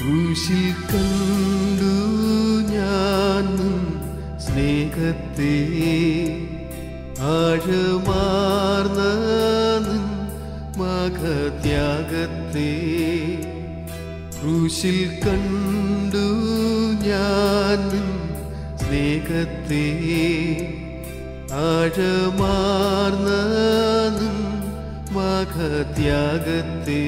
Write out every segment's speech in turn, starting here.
ക്രൂശിൽ കണ്ടു ഞാൻ നിൻ സ്നേഹത്തെ ആഴമാർന്ന നിൻ മകത്യാഗത്തെ ക്രൂശിൽ കണ്ടു ഞാൻ നിൻ സ്നേഹത്തെ ആഴമാർന്ന നിൻ മകത്യാഗത്തെ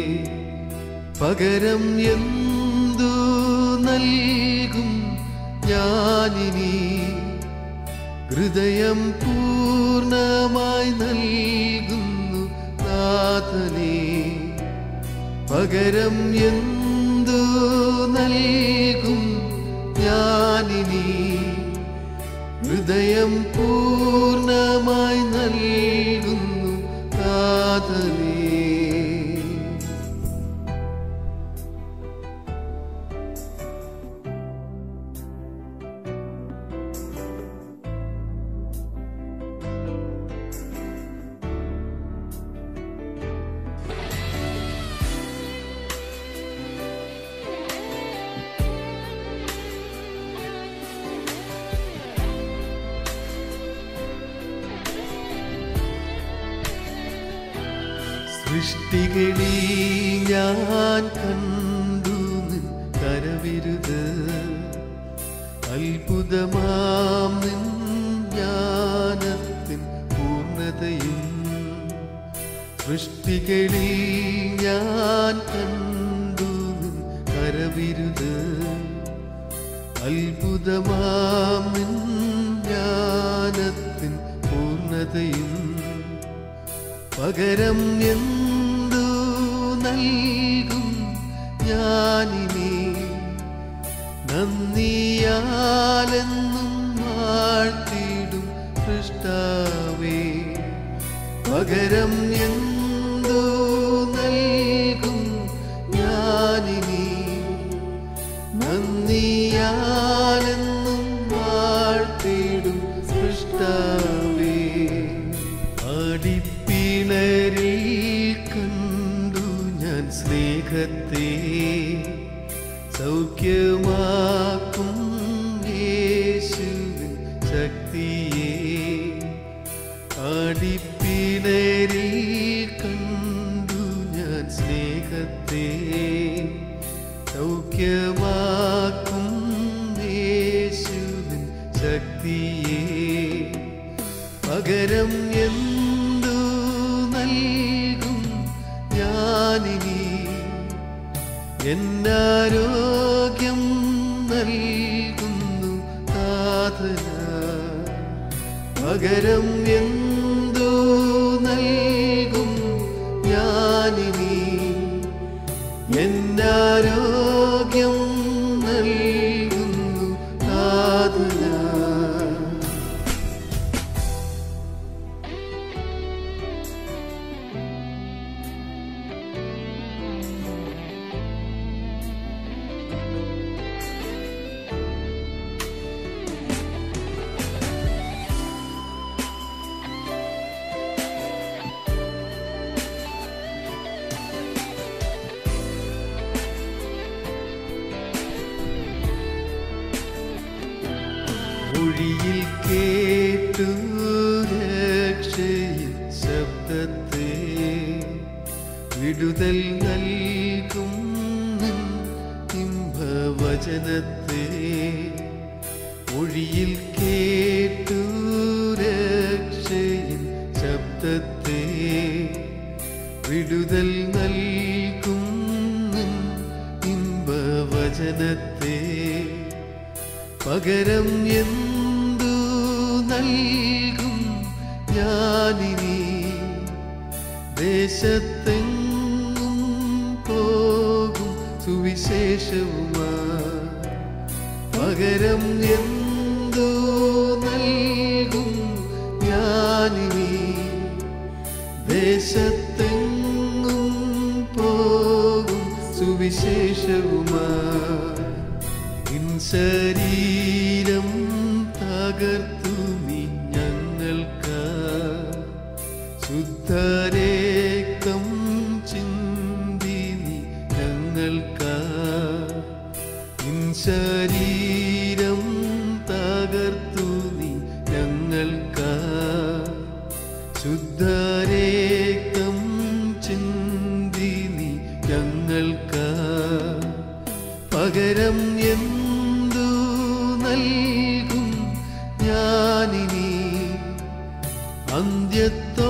പകരം എന്തു നൽകും ഞാനിനി ഹൃദയം പൂർണ്ണമായി നൽകുന്നു നാഥനെ പകരം എന്തു നൽകും ഞാനിനി ഹൃദയം പൂർണ്ണമായി നൽകുന്നു നാഥനേ സൃഷ്ടികളിൽ ഞാൻ കണ്ടു നിൻ കരവിരുത് അത്ഭുതമാം നിൻ ജ്ഞാനത്തിൻ പൂർണ്ണതയും സൃഷ്ടികളിൽ ഞാൻ കണ്ടു നിൻ കരവിരുത് അത്ഭുതമാം നിൻ ജ്ഞാനത്തിൻ പൂർണ്ണതയും പകരം എന്തു നൽകും ഞാനിനി നന്ദിയാലെന്നും വാഴ്ത്തിടും സൃഷ്ടാവേ പകരം എന്തു നൽകും ഞാനിനി നന്ദിയാലെന്നും വാഴ്ത്തിടും സൃഷ്ടാവേ അടിപ്പിണരിൽ കണ്ടു ഞാൻ സ്നേഹത്തെ സൗഖ്യമാക്കും യേശുവിൻ ശക്തിയെ അടിപ്പിണരിൽ കണ്ടു ഞാൻ സ്നേഹത്തെ സൗഖ്യമാക്കും യേശുവിൻ ശക്തിയെ പകരം എന്തു നൽകും ഞാനിനി എന്നാരോഗ്യം നൽകുന്നു സാധന പകരം എന്തു നൽകും ഞാനിനി എന്നാരോഗ്യം നൽകുന്നു സാധന മൊഴിയിൽ കേട്ടു രക്ഷയിൽ ശബ്ദത്തെ വിടുതൽ നൽകും നിൻ ഇമ്പവചനത്തെ മൊഴിയിൽ കേട്ടു രക്ഷയിൽ ശബ്ദത്തെ വിടുതൽ നൽകും നിൻ ഇമ്പവചനത്തെ പകരം എന്തു നൽകും ഞാനിനി ദേശത്തെങ്ങും പോകും സുവിശേഷവുമാ പകരം എന്തു നൽകും ഞാനിനി ദേശത്തെങ്ങും പോകും സുവിശേഷവുമാ ഇൻ ശരീരം തകർത്തു നീ ഞങ്ങൾക്ക് ശുദ്ധരേക്തം ചിന്തി നീ ഞങ്ങൾക്ക് ഞങ്ങൾക്ക് ശുദ്ധരേക്തം ചിന്തി നീ ഞങ്ങൾക്ക് പകരം എന്തു നൽകും ഞാനിനി അന്ത്യത്തോ